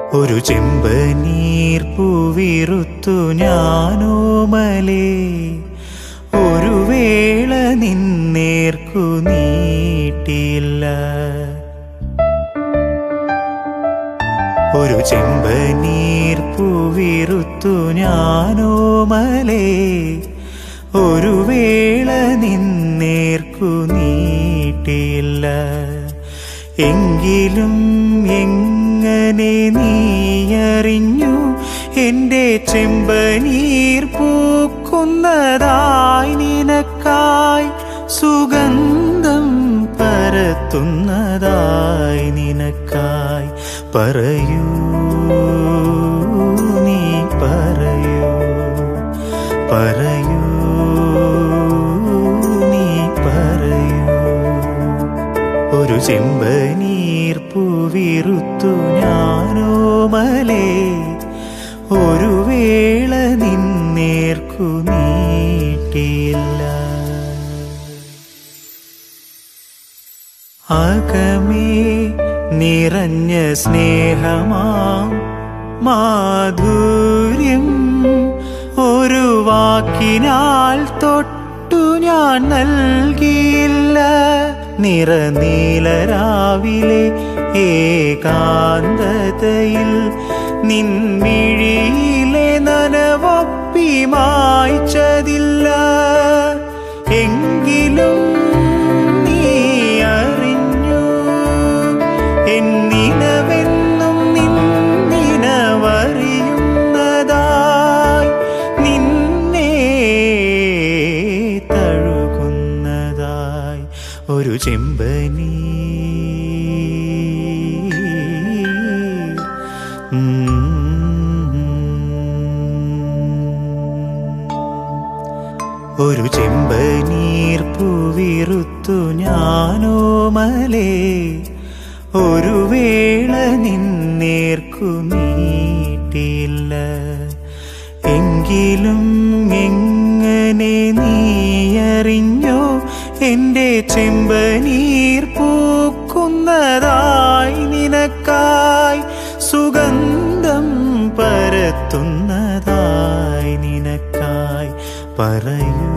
ഒരു ചെമ്പനീർ പൂവിറുത്തു ഞാനോമലേ ഒരു വേള നിന്നേർക്കു നീട്ടില്ല ഒരു ചെമ്പനീർ പൂവിറുത്തു ഞാനോമലേ ഒരു വേള നിന്നേർക്കു നീട്ടില്ല എങ്കിലും എങ്ങനെ നീയറിഞ്ഞു എന്റെ ചെമ്പനീർ പൂക്കുന്നതായി നിനക്കായി സുഗന്ധം പരത്തുന്നതായി നിനക്കായി പറയൂ നീ പറയൂ പറയൂ നീ പറയൂ ഒരു ചെമ്പനീർ പൂവിറുത്തു ഞാനോമലേ ഒരു വേള നിന്നേർക്കു നീട്ടില്ല അകമേ നിറഞ്ഞ സ്നേഹമാം മാധുര്യം ഒരു വാക്കിനാൽ തൊട്ടു ഞാൻ നൽകിയില്ല നിറനീലരാവിലെ ഏകാന്തതയിൽ നിൻമിഴിയിലെ നനവൊപ്പി മായ്ച്ചതില്ല എങ്കിലും നീ അറിഞ്ഞു എന്നിനവെന്നും നിന്നിനവറിയുന്നതായി നിന്നെ തഴുകുന്നതായി ഒരു ചെമ്പനീ ഒരു ചെമ്പനീർ പൂവിറുത്തു ഞാനോമലേ ഒരു വേള നിന്നേർക്കു നീട്ടില്ല എങ്കിലും എങ്ങനെ നീയറിഞ്ഞോ എന്റെ ചെമ്പനീർ പൂക്കുന്നതായി നിനക്കായി സുഗന്ധം പരത്തുന്നതായി നിനക്കായി പറയൂ